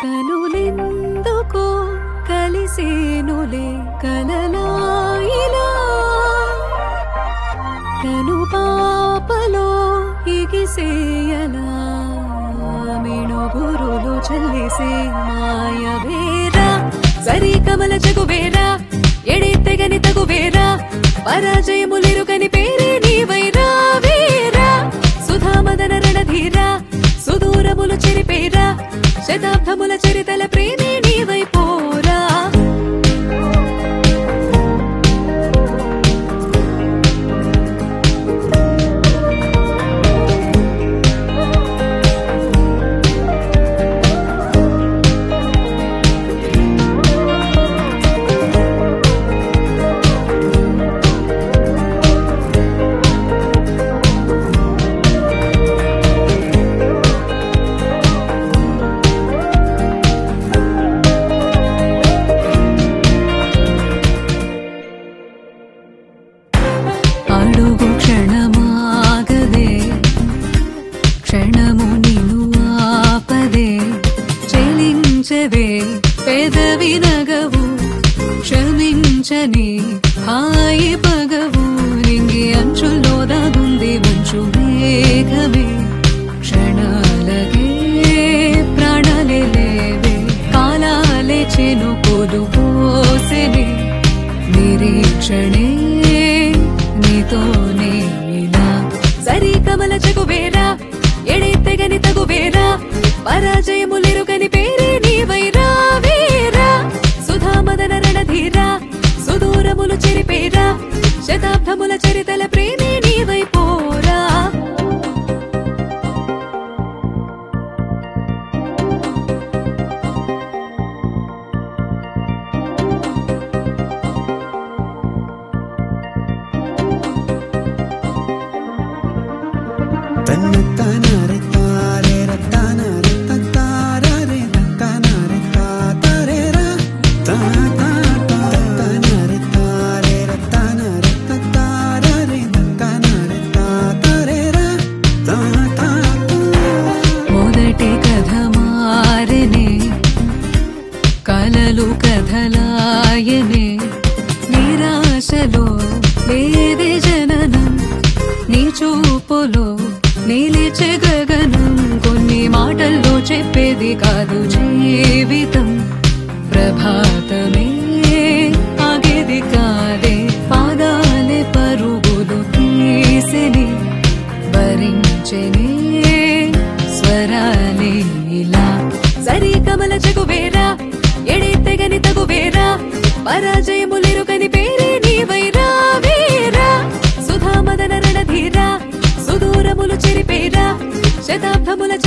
కనులెందుకో కలిసేనులే కలలాయిలా కను పాపలో ఇగిసేయలా మిణుగురులు చల్లేసే మాయవేరా సరి కమల జగువేరా ఎడెత్తెగని తగువేరా పరాజయములెరుకని పేరే నీవైరా వేరా సుధామదన రణధీరా సుదూరములు చెరిపేరా శతాబ్దముల చరితల ప్రేమే నీవైపోరా అడుగు క్షణమాగదే క్షణము నిను ఆపదే చెలించవే పెదవి నగవు క్షమించని హాయి పగవు నింగి అంచుల్లో దాగుంది మంచు మేఘమే క్షణాలగే ప్రాణాలే లేవే కాలాలే చెనుకులు పోసెనే నిరీక్షణే నీతోనే ఇలా సరి కమల జగువేరా ఎడెత్తెగని తగువేరా పరాజయములెరుకని పేరే నీవైరా వేరా సుధామదన రణధీరా సుదూరములు చెరిపేరా శతాబ్దముల చరితల ప్రేమే నీవైపోరా తన్నతానారే తారే రత్తానారే తత్తారారే తత్తానారే తాతారేరా తా తా తా తన్నారే తారే రత్తానారే తత్తారారే తత్తానారే తాతారేరా తా తా తా మొదటి కథ మారనే కలలు కథలాయనే నిరాశలో లేదే జననం నీ చూపులో నిలిచే గగనం కొన్ని మాటల్లో చెప్పేది కాదు జీవితం ప్రభాతమే ఆగేది కాదే పాదాలే పరుగులు తీసెని భరించనే స్వరాలే ఇలా సరి కమల జగువేరా ఎడెత్తెగని తగువేరా పరాజయములెరుకని పేరే నీవైరా వేరా సుధామదన రణధీరా సుదూరములు చెరిపేరా శతాబ్దముల